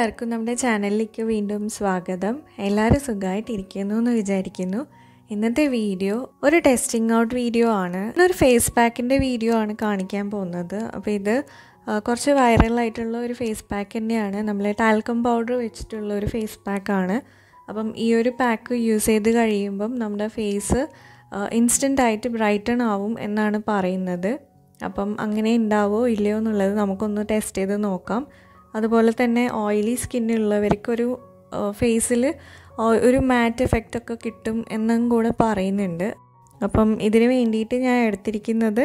എല്ലാവർക്കും നമ്മുടെ ചാനലിലേക്ക് വീണ്ടും സ്വാഗതം എല്ലാവരും സുഖമായിട്ടിരിക്കുന്നു എന്ന് വിചാരിക്കുന്നു ഇന്നത്തെ വീഡിയോ ഒരു ടെസ്റ്റിംഗ് ഔട്ട് വീഡിയോ ആണ് ഇതൊരു ഫേസ് പാക്കിൻ്റെ വീഡിയോ ആണ് കാണിക്കാൻ പോകുന്നത് അപ്പോൾ ഇത് ആ, കുറച്ച് വൈറലായിട്ടുള്ള ഒരു ഫേസ് പാക്ക് തന്നെയാണ് നമ്മൾ ടാൽക്കം പൗഡർ വെച്ചിട്ടുള്ള ഒരു ഫേസ് പാക്കാണ് അപ്പം ഈ ഒരു പാക്ക് യൂസ് ചെയ്ത് കഴിയുമ്പം നമ്മുടെ ഫേസ് ഇൻസ്റ്റൻ്റ് ആയിട്ട് ബ്രൈറ്റൺ ആവും എന്നാണ് പറയുന്നത് അപ്പം അങ്ങനെ ഉണ്ടാവോ ഇല്ലയോ എന്നുള്ളത് നമുക്കൊന്ന് ടെസ്റ്റ് ചെയ്ത് നോക്കാം അതുപോലെ തന്നെ ഓയിലി സ്കിന്നുള്ളവർക്കൊരു ഫേസിൽ ഒരു മാറ്റ് എഫക്റ്റ് ഒക്കെ കിട്ടും എന്നും കൂടെ പറയുന്നുണ്ട് അപ്പം ഇതിന് വേണ്ടിയിട്ട് ഞാൻ എടുത്തിരിക്കുന്നത്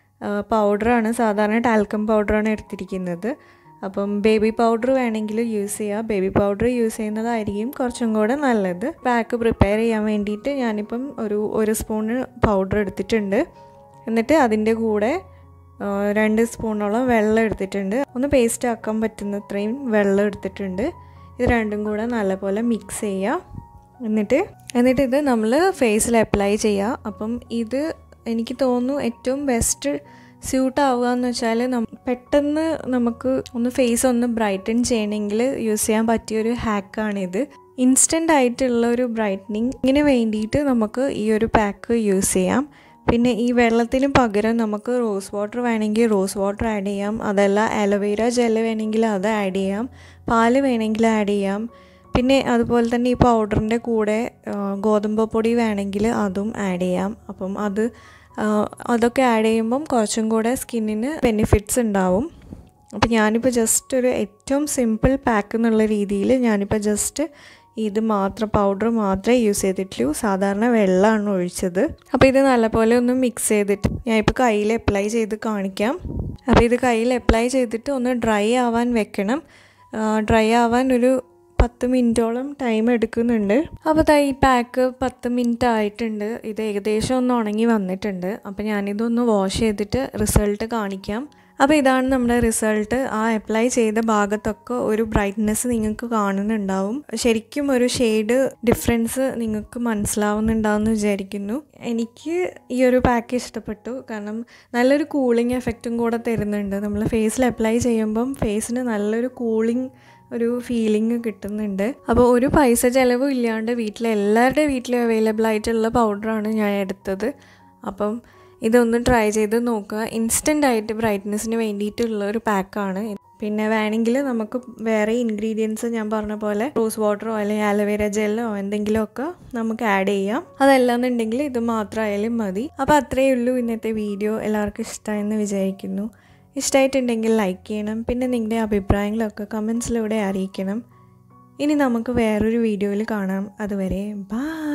പൗഡറാണ് സാധാരണ ടാൽക്കം പൗഡറാണ് എടുത്തിരിക്കുന്നത് അപ്പം ബേബി പൗഡർ വേണമെങ്കിൽ യൂസ് ചെയ്യുക ബേബി പൗഡർ യൂസ് ചെയ്യുന്നതായിരിക്കും കുറച്ചും കൂടെ നല്ലത് പാക്ക് പ്രിപ്പയർ ചെയ്യാൻ വേണ്ടിയിട്ട് ഞാനിപ്പം ഒരു ഒരു സ്പൂണ് പൗഡർ എടുത്തിട്ടുണ്ട് എന്നിട്ട് അതിൻ്റെ കൂടെ ആ, രണ്ട് സ്പൂണോളം വെള്ളം എടുത്തിട്ടുണ്ട് ഒന്ന് പേസ്റ്റ് ആക്കാൻ പറ്റുന്നത്രയും വെള്ളം എടുത്തിട്ടുണ്ട് ഇത് രണ്ടും കൂടെ നല്ലപോലെ മിക്സ് ചെയ്യുക എന്നിട്ട് എന്നിട്ട് ഇത് നമ്മൾ ഫേസിൽ അപ്ലൈ ചെയ്യുക അപ്പം ഇത് എനിക്ക് തോന്നുന്നു ഏറ്റവും ബെസ്റ്റ് സ്യൂട്ട് ആവുക എന്ന് വെച്ചാൽ പെട്ടെന്ന് നമുക്ക് ഒന്ന് ഫേസ് ഒന്ന് ബ്രൈറ്റൻ ചെയ്യണമെങ്കിൽ യൂസ് ചെയ്യാൻ പറ്റിയൊരു ഹാക്കാണിത് ഇൻസ്റ്റൻ്റ് ആയിട്ടുള്ള ഒരു ബ്രൈറ്റനിങ്ങിന് വേണ്ടിയിട്ട് നമുക്ക് ഈ ഒരു പാക്ക് യൂസ് ചെയ്യാം പിന്നെ ഈ വെള്ളത്തിന് പകരം നമുക്ക് റോസ് വാട്ടർ വേണമെങ്കിൽ റോസ് വാട്ടർ ആഡ് ചെയ്യാം അതല്ല അലോവേര ജെല്ല് വേണമെങ്കിൽ അത് ആഡ് ചെയ്യാം പാല് വേണമെങ്കിൽ ആഡ് ചെയ്യാം പിന്നെ അതുപോലെ തന്നെ ഈ പൗഡറിൻ്റെ കൂടെ ആ, ഗോതമ്പ് പൊടി വേണമെങ്കിൽ അതും ആഡ് ചെയ്യാം അപ്പം അത് ആ, അതൊക്കെ ആഡ് ചെയ്യുമ്പം കുറച്ചും കൂടെ സ്കിന്നിന് ബെനിഫിറ്റ്സ് ഉണ്ടാവും അപ്പോൾ ഞാനിപ്പോൾ ജസ്റ്റ് ഒരു ഏറ്റവും സിമ്പിൾ പാക്ക് എന്നുള്ള രീതിയിൽ ഞാനിപ്പോൾ ജസ്റ്റ് ഇത് മാത്രം പൗഡർ മാത്രമേ യൂസ് ചെയ്തിട്ടുള്ളൂ സാധാരണ വെള്ളമാണ് ഒഴിച്ചത് അപ്പോൾ ഇത് നല്ലപോലെ ഒന്ന് മിക്സ് ചെയ്തിട്ട് ഞാനിപ്പോൾ കയ്യിൽ അപ്ലൈ ചെയ്ത് കാണിക്കാം അപ്പോൾ ഇത് കയ്യിൽ അപ്ലൈ ചെയ്തിട്ട് ഒന്ന് ഡ്രൈ ആവാൻ വെക്കണം ഡ്രൈ ആവാൻ ഒരു പത്ത് മിനിറ്റോളം ടൈം എടുക്കുന്നുണ്ട് അപ്പോൾ ദാ ഈ പാക്ക് പത്ത് മിനിറ്റ് ആയിട്ടുണ്ട് ഇത് ഏകദേശം ഒന്ന് ഉണങ്ങി വന്നിട്ടുണ്ട് അപ്പോൾ ഞാനിതൊന്ന് വാഷ് ചെയ്തിട്ട് റിസൾട്ട് കാണിക്കാം അപ്പോൾ ഇതാണ് നമ്മുടെ റിസൾട്ട് ആ അപ്ലൈ ചെയ്ത ഭാഗത്തൊക്കെ ഒരു ബ്രൈറ്റ്നെസ് നിങ്ങൾക്ക് കാണുന്നുണ്ടാവും ശരിക്കും ഒരു ഷെയ്ഡ് ഡിഫറൻസ് നിങ്ങൾക്ക് മനസ്സിലാവുന്നുണ്ടാവും എന്ന് വിചാരിക്കുന്നു എനിക്ക് ഈ ഒരു പാക്ക് ഇഷ്ടപ്പെട്ടു കാരണം നല്ലൊരു കൂളിംഗ് എഫക്റ്റും കൂടെ തരുന്നുണ്ട് നമ്മൾ ഫേസിൽ അപ്ലൈ ചെയ്യുമ്പം ഫേസിന് നല്ലൊരു കൂളിംഗ് ഒരു ഫീലിംഗ് കിട്ടുന്നുണ്ട് അപ്പോൾ ഒരു പൈസ ചിലവും ഇല്ലാണ്ട് വീട്ടിലെ എല്ലാവരുടെ വീട്ടിലും അവൈലബിൾ ആയിട്ടുള്ള പൗഡറാണ് ഞാൻ എടുത്തത് അപ്പം ഇതൊന്ന് ട്രൈ ചെയ്ത് നോക്കുക ഇൻസ്റ്റൻ്റ് ആയിട്ട് ബ്രൈറ്റ്നസ്സിന് വേണ്ടിയിട്ടുള്ള ഒരു പാക്കാണ് പിന്നെ വേണമെങ്കിൽ നമുക്ക് വേറെ ഇൻഗ്രീഡിയൻസ് ഞാൻ പറഞ്ഞ പോലെ റോസ് വാട്ടറോ അല്ലെങ്കിൽ ആലോവേര ജെല്ലോ എന്തെങ്കിലുമൊക്കെ നമുക്ക് ആഡ് ചെയ്യാം അതല്ലാന്നുണ്ടെങ്കിൽ ഇത് മാത്രമായാലും മതി അപ്പോൾ അത്രയേ ഉള്ളൂ ഇന്നത്തെ വീഡിയോ എല്ലാവർക്കും ഇഷ്ടമായെന്ന് വിചാരിക്കുന്നു ഇഷ്ടമായിട്ടുണ്ടെങ്കിൽ ലൈക്ക് ചെയ്യണം പിന്നെ നിങ്ങളുടെ അഭിപ്രായങ്ങളൊക്കെ കമൻസിലൂടെ അറിയിക്കണം ഇനി നമുക്ക് വേറൊരു വീഡിയോയിൽ കാണാം അതുവരെ ബായ്